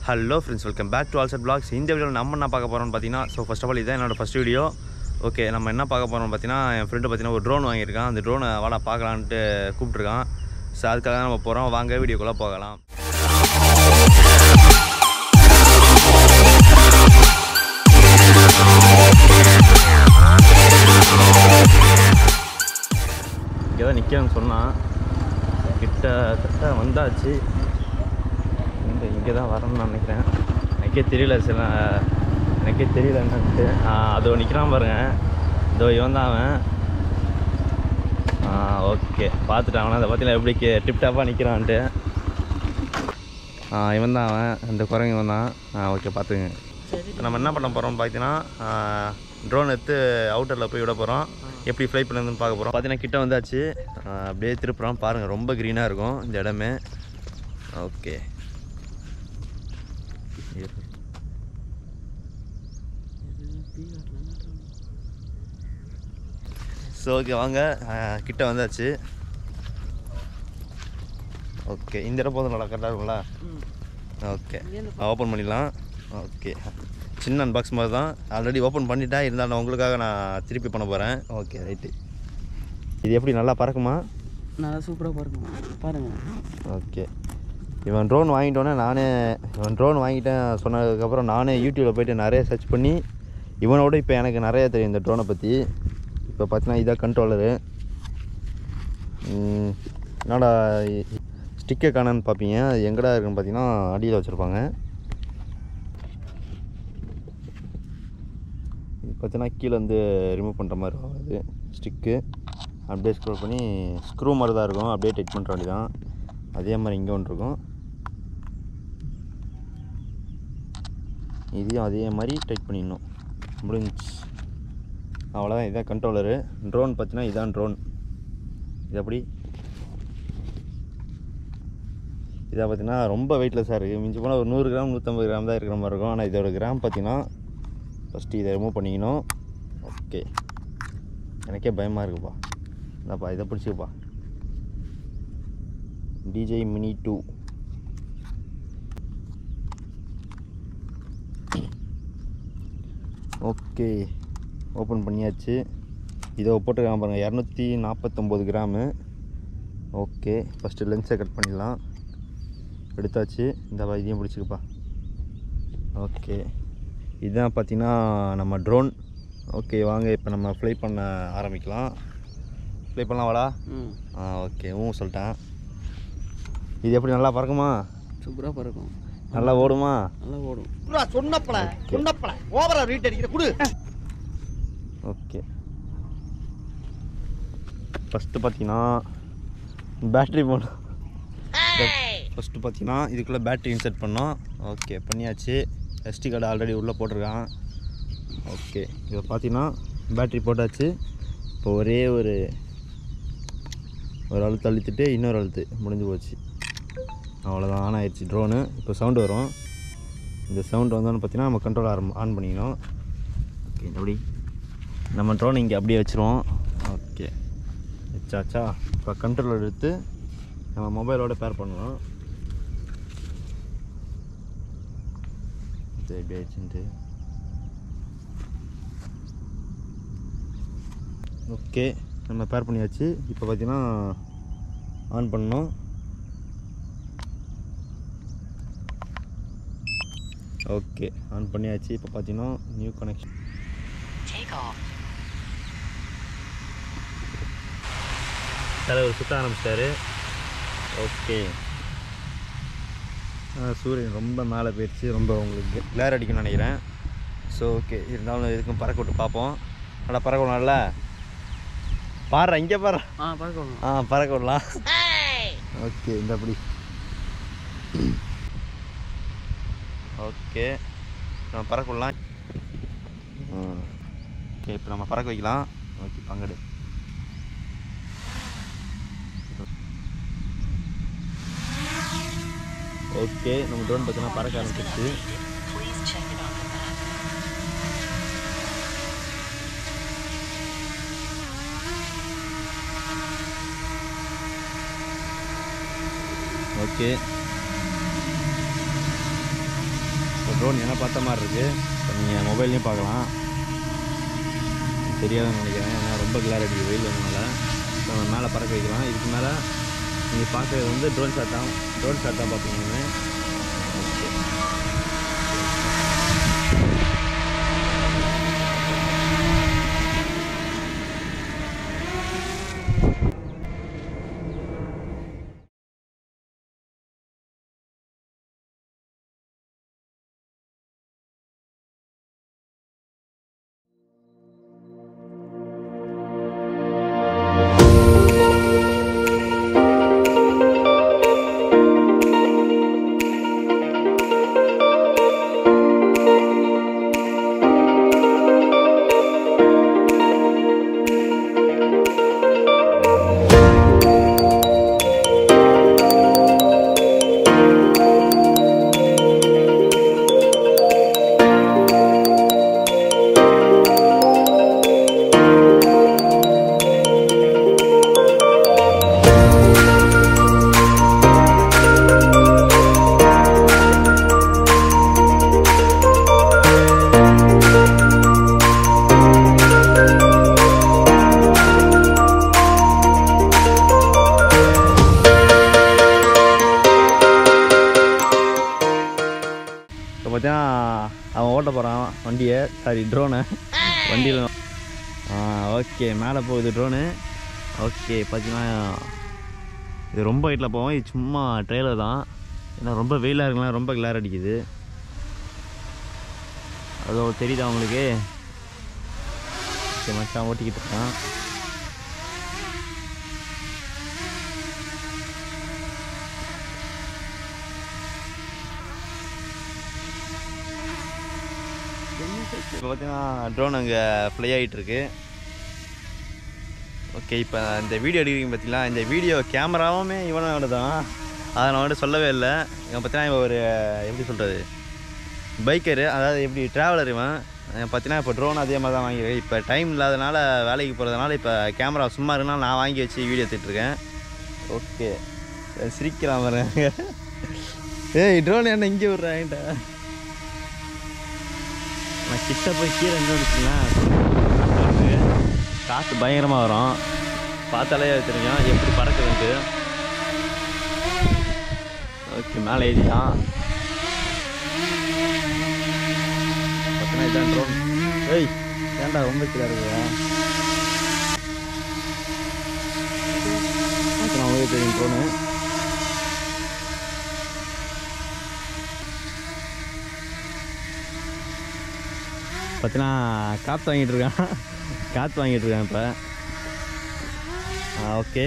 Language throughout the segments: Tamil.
Hello friends welcome back to ஆல்சட் பிளாக்ஸ் இந்த வீடியோவில் நம்ம என்ன பார்க்க போகிறோம்னு பார்த்தீங்கன்னா ஸோ ஃபஸ்ட் ஆஃப் ஆல் இதான் என்னோட ஃபஸ்ட் வீடியோ ஓகே நம்ம என்ன பார்க்க போகிறோம் பார்த்தீங்கன்னா என் ஃப்ரெண்டு பார்த்தீங்கன்னா ஒரு ட்ரோன் வாங்கியிருக்கான் அந்த ட்ரோனை வாடா பார்க்கலான்ட்டு கூப்பிட்ருக்கான் ஸோ அதுக்காக தான் நம்ம போகிறோம் வாங்க வீடியோக்குள்ளே போகலாம் இங்கே தான் நிற்கிறேன்னு சொன்னான் கிட்டத்தட்ட வந்தாச்சு இந்த இங்கே தான் வரணும்னு நினைக்கிறேன் எனக்கே தெரியல சில எனக்கே தெரியல என்னன்ட்டு அதோ நிற்கிறான் பாருங்க இதோ இவன் தான் அவன் ஓகே பார்த்துட்டான் அவனை அதை பார்த்தீங்களா எப்படி டிப் டாப்பாக நிற்கிறான்ட்டு இவன் தான் அவன் அந்த குரங்கு இவன் தான் ஓகே பார்த்துங்க நம்ம என்ன பண்ண போகிறோம் பார்த்தீங்கன்னா ட்ரோன் எடுத்து அவுட்டரில் போய் விட போகிறோம் எப்படி ஃப்ளை பண்ணுறதுன்னு பார்க்க போகிறோம் பார்த்தீங்கன்னா கிட்ட வந்தாச்சு ஆஹ் அப்படியே திருப்புறோம் பாருங்கள் ரொம்ப க்ரீனாக இருக்கும் இந்த இடமே ஓகே ஸோ ஓகே வாங்க ஆஹ் கிட்ட வந்தாச்சு ஓகே இந்த இடம் போதும் நல்லா கரெக்டாக இருக்கும்ல ஓகே ஓப்பன் பண்ணிடலாம் ஓகே சின்ன அன்பாக்ஸ் மாதிரி தான் ஆல்ரெடி ஓப்பன் பண்ணிட்டேன் இருந்தாலும் உங்களுக்காக நான் திருப்பி பண்ண போகிறேன் ஓகே ரைட்டு இது எப்படி நல்லா பறக்குமா நல்லா சூப்பராக பாருங்க பாருங்க ஓகே இவன் ட்ரோன் வாங்கிட்டோன்னே நானே இவன் ட்ரோன் வாங்கிட்டேன் சொன்னதுக்கப்புறம் நானே யூடியூப்பில் போயிட்டு நிறைய சர்ச் பண்ணி இவனோட இப்போ எனக்கு நிறைய தெரியும் இந்த ட்ரோனை பற்றி இப்போ பார்த்தீங்கன்னா இதான் கண்ட்ரோலரு என்னடா ஸ்டிக்கை காணன்னு பார்ப்பீங்க அது எங்கடா இருக்குன்னு பார்த்தீங்கன்னா அடியில் வச்சுருப்பாங்க இது பார்த்தீங்கன்னா கீழே வந்து ரிமூவ் பண்ணுற மாதிரி இருக்கும் இது ஸ்டிக்கு அப்படியே ஸ்க்ரோல் பண்ணி ஸ்க்ரூ மாதிரி தான் இருக்கும் அப்படியே டைட் பண்ணுற வேண்டி தான் அதே மாதிரி இங்கே ஒன்று இருக்கும் இதையும் அதே மாதிரி டைட் பண்ணிடணும் முடிஞ்சிச்சு அவ்வளோதான் இதான் கண்ட்ரோலரு ட்ரோன் பார்த்தீங்கன்னா இதான் ட்ரோன் இது எப்படி இதை பார்த்தீங்கன்னா ரொம்ப வெயிட்லெஸ்ஸாக இருக்குது மிஞ்சி போனால் ஒரு நூறு கிராம் நூற்றம்பது கிராம் தான் இருக்கிற மாதிரி இருக்கும் ஆனால் இதோட கிராம் பார்த்தீங்கன்னா ஃபஸ்ட்டு இதை ரிமூவ் பண்ணிக்கணும் ஓகே எனக்கே பயமாக இருக்குப்பா இந்தாப்பா இதை பிடிச்சிக்கப்பா DJ mini two okay open பண்ணியாச்சு இதோ போட்டுருக்கான் பாருங்கள் இரநூத்தி நாற்பத்தொம்போது கிராமு ஓகே ஃபஸ்ட்டு லென்ஸை கட் பண்ணிடலாம் எடுத்தாச்சு இந்த இதையும் பிடிச்சிக்கப்பா ஓகே இதுதான் பார்த்தீங்கன்னா நம்ம ட்ரோன் ஓகே வாங்க இப்போ நம்ம ஃப்ளை பண்ண ஆரம்பிக்கலாம் ஃப்ளை பண்ணலாம் வாடா ம் ஆ ஓகே ஊ சொல்லிட்டேன் இது எப்படி நல்லா பறக்குமா சூப்பராக பறக்கும் நல்லா ஓடுமா நல்லா ஓடும் சொன்னப்பல சொன்னப்பல ஓவரா ரீட் அடிக்கிற குடு ஓகே ஃபஸ்ட்டு பார்த்தீங்கன்னா பேட்ரி போடணும் ஃபஸ்ட்டு பார்த்தீங்கன்னா இதுக்குள்ளே பேட்ரி இன்சர்ட் பண்ணோம் ஓகே பண்ணியாச்சு எஸ்டி கார்டு ஆல்ரெடி உள்ளே போட்டிருக்கான் ஓகே இதை பார்த்தீங்கன்னா பேட்ரி போட்டாச்சு இப்போ ஒரே ஒரு ஒரு அழுத்து அழுத்திட்டு இன்னொரு அழுத்து முடிஞ்சு போச்சு அவ்வளோதான் ஆன் ஆயிடுச்சு ட்ரோனு இப்போ சவுண்டு வரும் இந்த சவுண்டு வந்தோன்னு பார்த்தீங்கன்னா நம்ம கண்ட்ரோல் ஆரம் ஆன் பண்ணிக்கணும் ஓகே எப்படி நம்ம ட்ரோன் இங்கே அப்படியே வச்சுருவோம் ஓகே வச்சாச்சா இப்போ கண்ட்ரோலர் எடுத்து நம்ம மொபைலோட பேர் பண்ணலாம் இது எப்படி ஆயிடுச்சுன்ட்டு ஓகே நம்ம பேர் பண்ணியாச்சு இப்போ பார்த்தீங்கன்னா ஆன் பண்ணோம் ஓகே ஆன் பண்ணியாச்சு இப்போ பார்த்தீங்கன்னா நியூ கனெக்ஷன் தலைவர் சுத்த ஆரம்பிச்சிட்டாரு ஓகே சூரியன் ரொம்ப மேலே போயிடுச்சு ரொம்ப உங்களுக்கு கிளேர் அடிக்கும்னு நினைக்கிறேன் ஸோ ஓகே இருந்தாலும் இதுக்கும் பறக்க விட்டு பார்ப்போம் நல்லா பறக்க விடலாம்ல பாடுற இங்கே பாரு ஆ பறக்கும் ஆ பறக்க விடலாம் ஓகே இந்த அப்படி ஓகே நம்ம பறக்க விடலாம் ஓகே இப்போ நம்ம பறக்க வைக்கலாம் ஓகே பங்கடு ஓகே நம்ம ட்ரோன் பார்த்தீங்கன்னா பறக்க ஆரம்பிச்சிருச்சு ஓகே ட்ரோன் என்ன பார்த்த மாதிரி இருக்குது இப்போ நீங்கள் மொபைல்லையும் பார்க்கலாம் தெரியாதுன்னு நினைக்கிறேன் ஏன்னா ரொம்ப கிளார் அடிக்குது வெயில் வந்தனால ஸோ நம்ம மேலே பறக்க வைக்கலாம் இதுக்கு மேலே நீங்கள் பார்க்குறது வந்து ட்ரோன் ஷாட் தான் ட்ரோன் ஷாட் தான் பார்ப்பீங்க இனிமே. ஓகே இப்போ பார்த்தீங்கன்னா அவன் ஓட்ட போகிறான் வண்டியை சாரி ட்ரோனை வண்டியில் ஆ ஓகே மேலே போகுது ட்ரோனு ஓகே பார்த்தீங்கன்னா இது ரொம்ப ஹைட்டில் போவோம் இது சும்மா ட்ரெயிலர் தான் ஏன்னா ரொம்ப வெயிலாக இருக்கலாம் ரொம்ப கிளார் அடிக்குது அதோ தெரியுதா உங்களுக்கு ஓகே மச்சான் ஓட்டிக்கிட்டு இருக்கான் இப்போ பார்த்தீங்கன்னா ட்ரோன் அங்கே ஃப்ளை ஆகிட்டு இருக்கு ஓகே இப்போ இந்த வீடியோ எடுக்கிறீங்க பார்த்தீங்களா இந்த வீடியோ கேமராவுமே இவனோட தான் அதை நான் வந்துட்டு சொல்லவே இல்லை இவன் பார்த்தீங்கன்னா இவன் ஒரு எப்படி சொல்கிறது பைக்கரு அதாவது எப்படி ட்ராவலர் இவன் இவன் பார்த்தீங்கன்னா இப்போ ட்ரோன் அதே மாதிரி தான் வாங்கியிருக்கேன் இப்போ டைம் இல்லாதனால வேலைக்கு போகிறதுனால இப்போ கேமரா சும்மா இருக்குன்னா நான் வாங்கி வச்சு வீடியோ எடுத்துட்ருக்கேன் ஓகே சிரிக்கலாம் பாருங்க ஏய் ட்ரோன் என்ன இங்கே விட்றான்ட்ட நான் கிட்ட போய் கீழே இருந்து வச்சுக்கலாம் காற்று பயங்கரமாக வரும் பார்த்தாலே தெரியும் எப்படி பறக்குதுன்ட்டு ஓகே மேலே ஏறிட்டான் பக்கத்தில் இதான் ட்ரோன் ஏய் ஏன்டா ரொம்ப கீழே இருக்குதா பக்கத்தில் உங்களுக்கு தெரியும் ட்ரோனு பார்த்தீங்கன்னா காற்று வாங்கிட்டு இருக்கான் காற்று வாங்கிட்டு இருக்கான் இப்போ ஆ ஓகே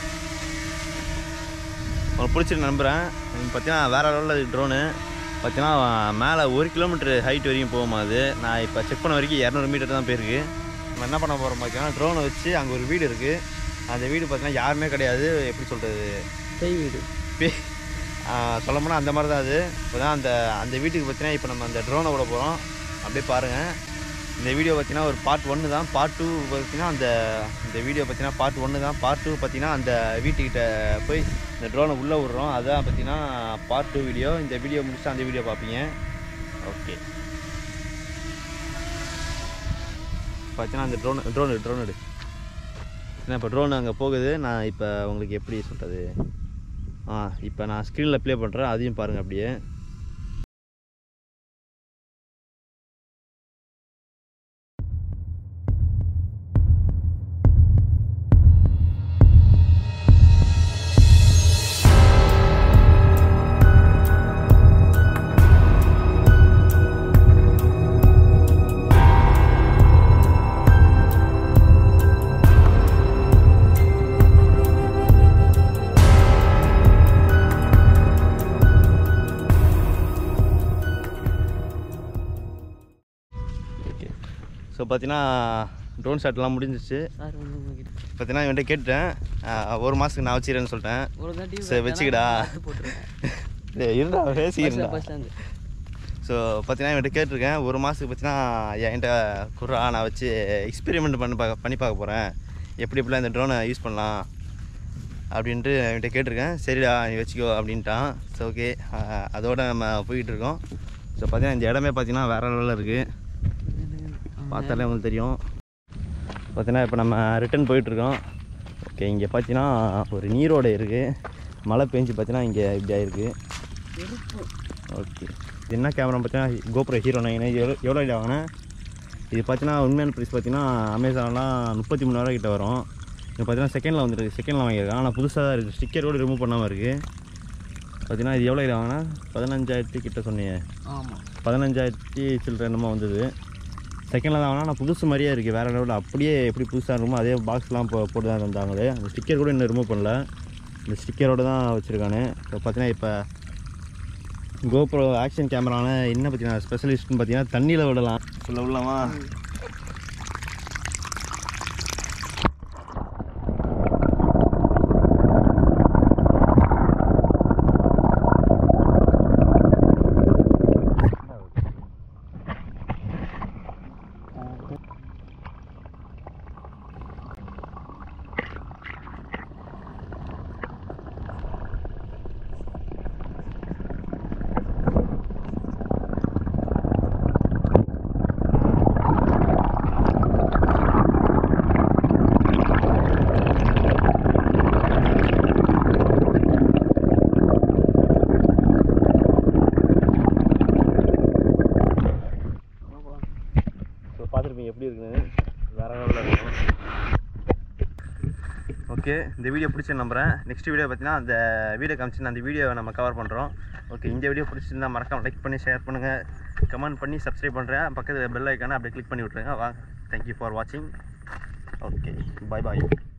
உனக்கு பிடிச்சிட்டு நம்புகிறேன் பார்த்தீங்கன்னா வேறு லெவலில் ட்ரோனு பார்த்தீங்கன்னா மேலே ஒரு கிலோமீட்டர் ஹைட் வரைக்கும் போகுமா அது நான் இப்போ செக் பண்ண வரைக்கும் இரநூறு மீட்டர் தான் போயிருக்கு நம்ம என்ன பண்ண போகிறோம் பார்த்தீங்கன்னா ட்ரோனை வச்சு அங்கே ஒரு வீடு இருக்குது அந்த வீடு பார்த்தீங்கன்னா யாருமே கிடையாது எப்படி சொல்கிறது பேய் வீடு சொல்லப்போனால் அந்த மாதிரி தான் அது இப்போ தான் அந்த அந்த வீட்டுக்கு பார்த்தீங்கன்னா இப்போ நம்ம அந்த ட்ரோனை விட போகிறோம் அப்படியே பாருங்கள் இந்த வீடியோ பார்த்தீங்கன்னா ஒரு பார்ட் ஒன்று தான் பார்ட் டூ பார்த்தீங்கன்னா அந்த இந்த வீடியோ பார்த்தீங்கன்னா பார்ட் ஒன்று தான் பார்ட் டூ பார்த்தீங்கன்னா அந்த வீட்டுக்கிட்ட போய் இந்த ட்ரோனை உள்ளே விட்றோம் அதான் பார்த்தீங்கன்னா பார்ட் டூ வீடியோ இந்த வீடியோ முடிச்சுட்டு அந்த வீடியோ பார்ப்பீங்க ஓகே பார்த்தீங்கன்னா அந்த ட்ரோன் ட்ரோனு ட்ரோன் எடு ஏன்னா இப்போ ட்ரோன் அங்கே போகுது நான் இப்போ உங்களுக்கு எப்படி சொல்கிறது ஆ இப்போ நான் ஸ்க்ரீனில் ப்ளே பண்ணுறேன் அதையும் பாருங்கள் அப்படியே ஓகே ஸோ பார்த்தீங்கன்னா ட்ரோன் ஷாட்லாம் முடிஞ்சிச்சு சார் வந்து உங்ககிட்ட பார்த்தீங்கன்னா இவன்கிட்ட கேட்டேன் ஆ, ஒரு மாதத்துக்கு நான் வச்சுக்கிறேன்னு சொல்லிட்டேன் ஒரு தாட்டி சரி, வச்சுக்கிடா. போட்டுருவேன் டேய், இருடா பேசிக்கிறேன்டா பஸ் ஸ்டாண்டு ஸோ பார்த்தீங்கன்னா இவன்கிட்ட கேட்டிருக்கேன் ஒரு மாதத்துக்கு பார்த்தீங்கன்னா என்கிட்ட குர்ரா நான் வச்சு எக்ஸ்பெரிமெண்ட் பண்ணி பார்க்க பண்ணி பார்க்க போகிறேன் எப்படி எப்படிலாம் இந்த ட்ரோனை யூஸ் பண்ணலாம் அப்படின்ட்டு என்கிட்ட கேட்டிருக்கேன் சரிடா நீ வச்சுக்கோ அப்படின்ட்டான் ஸோ ஓகே அதோட நம்ம போயிட்டு இருக்கோம் ஸோ பார்த்தீங்கன்னா இந்த இடமே பார்த்தீங்கன்னா வேறு லெவலில் இருக்குது பார்த்தாலே உங்களுக்கு தெரியும் பார்த்தீங்கன்னா இப்போ நம்ம ரிட்டர்ன் போயிட்டுருக்கோம் ஓகே இங்கே பார்த்தீங்கன்னா ஒரு நீரோடை இருக்குது மழை பெஞ்சு பார்த்தீங்கன்னா இங்கே இப்படி ஆயிருக்கு ஓகே இது என்ன கேமரா பார்த்தீங்கன்னா கோப்ரோ ஹீரோ நைன் எவ்வளோ எவ்வளோ இல்லை வாங்கினேன் இது பார்த்தீங்கன்னா உண்மையான ப்ரைஸ் பார்த்தீங்கன்னா அமேசான்லாம் முப்பத்தி மூணாயிரம் கிட்ட வரும் இது பார்த்தீங்கன்னா செகண்டில் வந்துருக்கு செகண்டில் வாங்கியிருக்கேன் ஆனால் புதுசாக தான் இருக்குது ஸ்டிக்கர் கூட ரிமூவ் பண்ணாமல் இருக்குது பார்த்தீங்கன்னா இது எவ்வளோ வாங்கினா பதினஞ்சாயிரத்தி கிட்ட சொன்னீங்க ஆமாம் பதினஞ்சாயிரத்தி சில்லற என்னமோ வந்தது செகண்டில் தான் வாங்கினா நான் புதுசு மாதிரியே இருக்குது வேறு லெவலில் அப்படியே எப்படி புதுசாக இருக்குமோ அதே பாக்ஸ்லாம் போ போட்டு தான் தந்தாங்களே அந்த ஸ்டிக்கர் கூட இன்னும் ரிமூவ் பண்ணல இந்த ஸ்டிக்கரோடு தான் வச்சுருக்கானு இப்போ பார்த்தீங்கன்னா இப்போ கோப்ரோ ஆக்ஷன் கேமரான என்ன பார்த்தீங்கன்னா ஸ்பெஷலிஸ்ட்னு பார்த்தீங்கன்னா தண்ணியில் விடலாம் சொல்ல விடலாமா ஸோ பார்த்துருப்பீங்க எப்படி இருக்குன்னு வேறு லெவலில் இருக்கும் ஓகே இந்த வீடியோ பிடிச்சி நம்புகிறேன் நெக்ஸ்ட் வீடியோ பார்த்தீங்கன்னா அந்த வீடியோ காமிச்சு அந்த வீடியோவை நம்ம கவர் பண்ணுறோம் ஓகே இந்த வீடியோ பிடிச்சிருந்தா மறக்காம லைக் பண்ணி ஷேர் பண்ணுங்கள் கமெண்ட் பண்ணி சப்ஸ்கிரைப் பண்ணுறேன் பக்கத்தில் பெல் ஐக்கானை அப்படியே கிளிக் பண்ணி விட்ருங்க வாங்க தேங்க்யூ ஃபார் வாட்சிங் ஓகே பாய் பாய்